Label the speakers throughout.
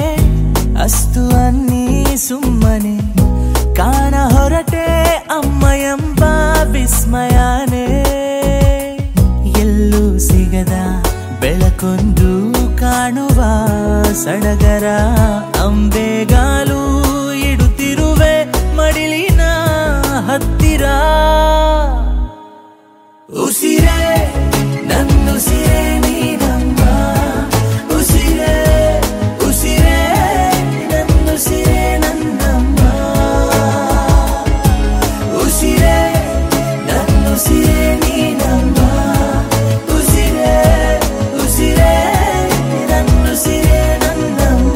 Speaker 1: ಅಸ್ತು ಅನ್ನಿ ಸುಮ್ಮನೆ ಕಾಣ ಹೊರಟೆ ಅಮ್ಮ ಎಂಬ ವಿಸ್ಮಯನೇ ಎಲ್ಲೂ ಸಿಗದ ಬೆಳಕೊಂದು ಕಾಣುವ ಸಡಗರ ಅಂಬೆಗಾಲು ಇಡುತ್ತಿರುವೆ ಮಡಿಲಿನ ಹತ್ತಿರ ಉಸಿರೇ ನನ್ನುಸಿರೇ ನೀನಮ್ಮ ಉಸಿರೇ ಉಸಿರೇ ನನ್ನುಸಿರೇ ನನ್ನಮ್ಮ ಉಸಿರೇ ನನ್ನುಸಿರೇ ನೀನಮ್ಮ ಉಸಿರೇ ಉಸಿರೇ ನನ್ನುಸಿರೇ ನನ್ನಮ್ಮ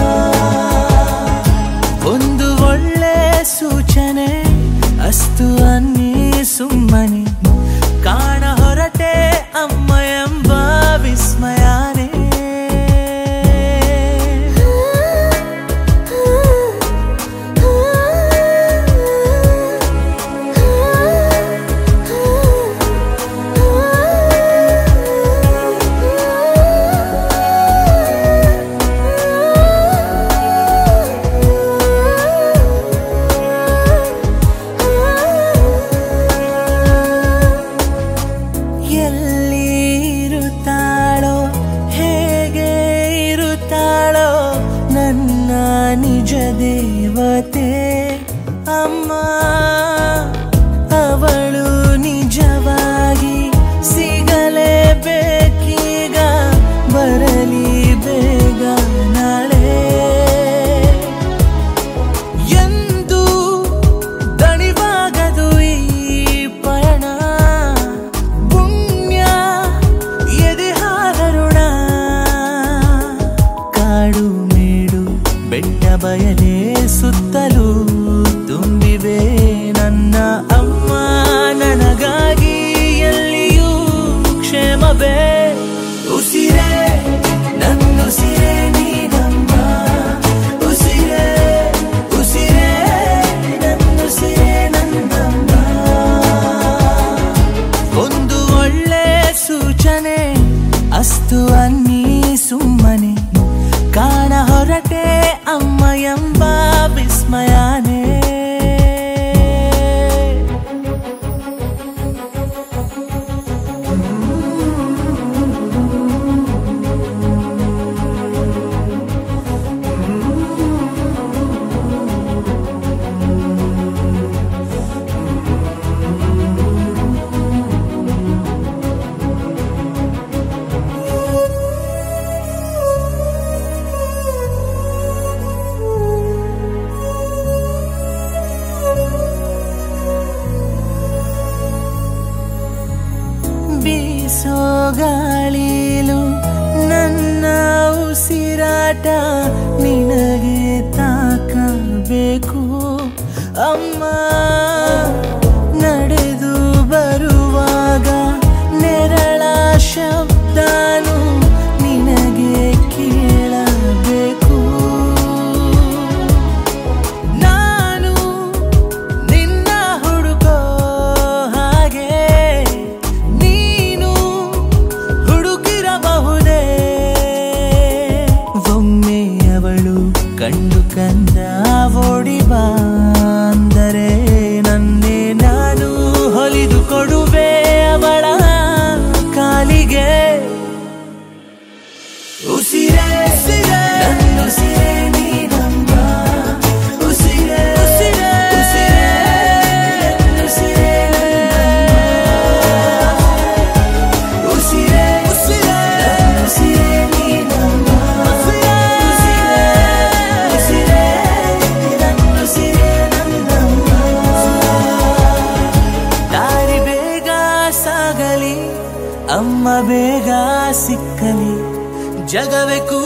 Speaker 1: ಒಂದು ಒಳ್ಳೆ ಸೂಚನೆ ಅಸ್ತು ಅನ್ನಿ ಸುಮ್ಮನೆ ಕಾಣ ಹೊರಟೆ ಅಮ್ಮ ಎಂಬ ವಿಸ್ಮಯನೇ ಎಲ್ಲಿ ಇರುತ್ತಾಳೋ ಹೇಗೆ ಇರುತ್ತಾಳೋ ನನ್ನ ನಿಜ ದೇವತೆ ಅಮ್ಮ ಅವಳು ನಿಜವಾಗಿ ಸಿಗಲೇಬೇಕೀಗ ಬರಲಿ ಬೇಗ ನಾಳೆ ಎಂದು ದಣಿವಾಗದು ಈ ಪಯಣ ಪುಣ್ಯ ಎದೆಹಾರರುಣ ಕಾಡು ಮೇಡು ಬೆಟ್ಟ ಬಯಲೇ ಸುತ್ತಲೂ ತುಂಬಿವೆ ನನ್ನ ಅಮ್ಮ ನನಗಾಗಿ ಎಲ್ಲಿಯೂ ಕ್ಷೇಮವೇ ಉಸಿರೇ ನನ್ನುಸಿರೇ ನೀನಮ್ಮ ಉಸಿರೇ ಉಸಿರೇ ನನ್ನುಸಿರೇ ನನ್ನಮ್ಮ ಒಂದು ಒಳ್ಳೆ ಸೂಚನೆ ಅಸ್ತು ಅನ್ನಿ ಸುಮ್ಮನೆ ಕಾಣ ಹೊರಟೆ ಅಮ್ಮ ಎಂಬ ವಿಸ್ಮಯನೇ ಬೀಸೋ ಗಾಳಿಲು ನನ್ನ ಉಸಿರಾಟ ನಿನಗೆ ತಾಕಬೇಕು ಅಮ್ಮ ನಡೆದು ಬರುವಾಗ ನೆರಳ ಶಬ್ದನು ನಿನಗೆ ಕೇಳಬೇಕು ನಾನು ನಿನ್ನ ಹುಡುಕೋ ಹಾಗೆ ನೀನು ಹುಡುಕಿರಬಹುದೇ ಒಮ್ಮೆ ಅವಳು ಕಂಡು ಕಂದ ಓಡಿ ಬಂದರೆ ನನ್ನೇ ನಾನು ಹೊಲಿದು ಕೊಡುವೆ ಅವಳ ಕಾಲಿಗೆ ಉಸಿರೇ ನನ್ನುಸಿರೇ ನೀನಮ್ಮ ಉಸಿರೇ ಉಸಿರೇ ನನ್ನುಸಿರೇ ನನ್ನಮ್ಮ. ಉಸಿರೇ ನನ್ನುಸಿರೇ ನೀನಮ್ಮ ಉಸಿರೇ ಉಸಿರೇ ನನ್ನುಸಿರೇ ನನ್ನಮ್ಮ. ದಾರಿ ಬೇಗ ಸಾಗಲಿ ಅಮ್ಮ ಬೇಗ ಸಿಕ್ಕಲಿ ಜಗವೇ ಕೂಡ